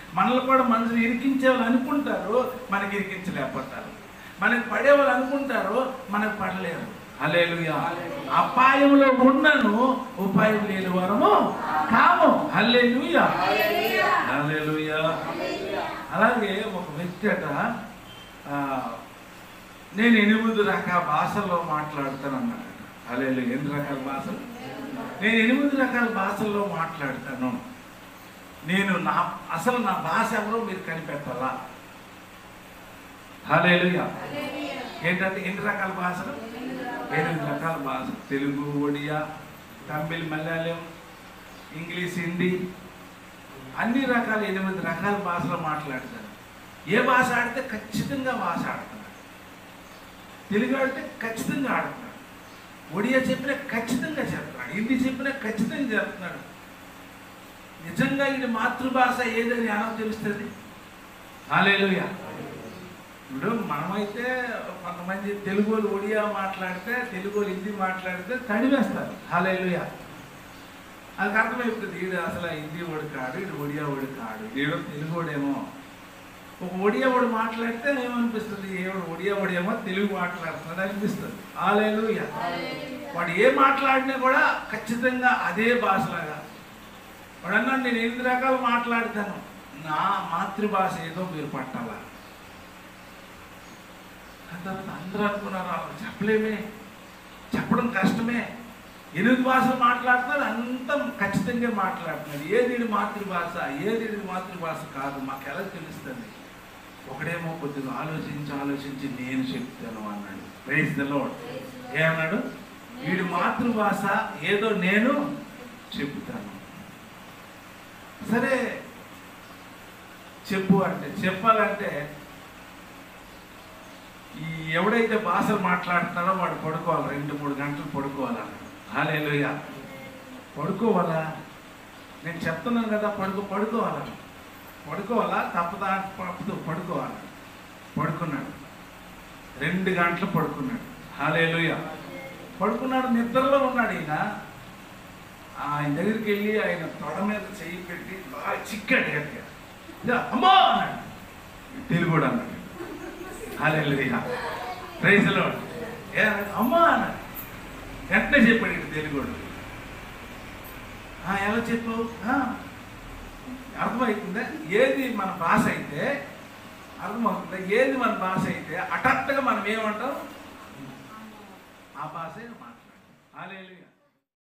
మనల్ని కూడా మనుషులు ఇరికించే వాళ్ళు అనుకుంటారు మనకి ఇరికించలేకపోతారు మనకి పడే వాళ్ళు అనుకుంటారు మనకు పడలేరు హల్లెలూయా అపాయంలో ఉన్నను ఉపాయం లేని వరము కాము హల్లెలూయా హల్లెలూయా అలాగే ఒక వ్యక్తి అట ఆ, నేను ఎనిమిది రకాల భాషల్లో మాట్లాడతాను అన్నాడు హల్లెలూయా ఎన్ని రకాల భాషలు నేను ఎనిమిది రకాల భాషల్లో మాట్లాడతాను నేను నా అసలు నా భాష ఎవరో మీరు కనిపెట్టాలా హల్లెలూయా ఏంటంటే ఎన్ని రకాల భాషలు ఎనిమిది రకాల భాషలు తెలుగు ఒడియా తమిళ్ మలయాళం ఇంగ్లీష్ హిందీ అన్ని రకాల ఎనిమిది రకాల భాషలు మాట్లాడతాను ఏ భాష ఆడితే ఖచ్చితంగా భాష ఆడుతున్నాడు తెలుగు ఆడితే ఖచ్చితంగా ఆడుతున్నాడు ఒడియా చెప్పినా ఖచ్చితంగా చెప్తున్నాడు హిందీ చెప్పినా ఖచ్చితంగా చెప్తున్నాడు నిజంగా ఇది మాతృభాష ఏదని ఎలా తెలుస్తుంది హాలేలుయా ఇప్పుడు మనమైతే కొంతమంది తెలుగు వాళ్ళు ఒడియా మాట్లాడితే తెలుగు వాళ్ళు హిందీ మాట్లాడితే తడివేస్తారు హాలేలుయా అది అర్థమైపోతుంది ఈడు అసలు హిందీ వాడు కాడు ఈడు ఒడియా వాడు కాడు ఈడు తెలుగు వాడేమో ఒక ఒడియా వాడు మాట్లాడితే ఏమనిపిస్తుంది ఏవాడు ఒడియా వాడేమో తెలుగు మాట్లాడుతున్నాడు అనిపిస్తుంది హాలేలుయా వాడు ఏ మాట్లాడినా కూడా ఖచ్చితంగా అదే భాషలాగా వాడు అన్నాడు నేను ఎనిమిది రకాలు మాట్లాడతాను నా మాతృభాష ఏదో మీరు పట్టాలా ఆ తర్వాత అందరూ అనుకున్నారు "అలా చెప్పలేమే చెప్పడం కష్టమే ఎనిమిది భాషలు మాట్లాడుతున్నారు అంత ఖచ్చితంగా మాట్లాడుతున్నారు ఏది వీడి మాతృభాష ఏది వీడి మాతృభాష కాదు మాకు ఎలా తెలుస్తుంది ఒకడేమో కొద్దిగా ఆలోచించి ఆలోచించి నేను చెప్తాను అన్నాడు ప్రైజ్ ద లార్డ్ ఏమన్నాడు వీడి మాతృభాష ఏదో నేను చెప్తాను సరే చెప్పు అంటే చెప్పాలంటే ఈ ఎవడైతే భాషలు మాట్లాడుతున్నాడో వాడు పడుకోవాలి రెండు మూడు గంటలు పడుకోవాలన్నాడు హాలేలుయ పడుకోవాలా నేను చెప్తున్నాను కదా పడుకో పడుకోవాలా పడుకోవాలా తప్పదా తప్పదు పడుకోవాలి పడుకున్నాడు రెండు గంటలు పడుకున్నాడు హాలేలుయ పడుకున్నాడు నిద్రలో ఉన్నాడు ఈయన ఆయన దగ్గరికి వెళ్ళి ఆయన తొడ మీద చెయ్యి పెట్టి బాగా చిక్కాడు గట్టిగా ఇదా, అమ్మా అన్నాడు తెలుగు అన్నాడు హాలేలుయ ప్రైజ్ లార్డ్ ఏ అన్నాడు? అమ్మా అన్నాడు వెంటనే చెప్పాడు ఇటు తెలుగుడు "ఆ, ఎలా చెప్పు "ఆ, అర్థమవుతుందా ఏది మన భాష అయితే అర్థమవుతుందా ఏది మన భాష అయితే హఠాత్తుగా మనం ఏమంటాం ఆ భాషే మాట్లాడాలి హాలేలుయా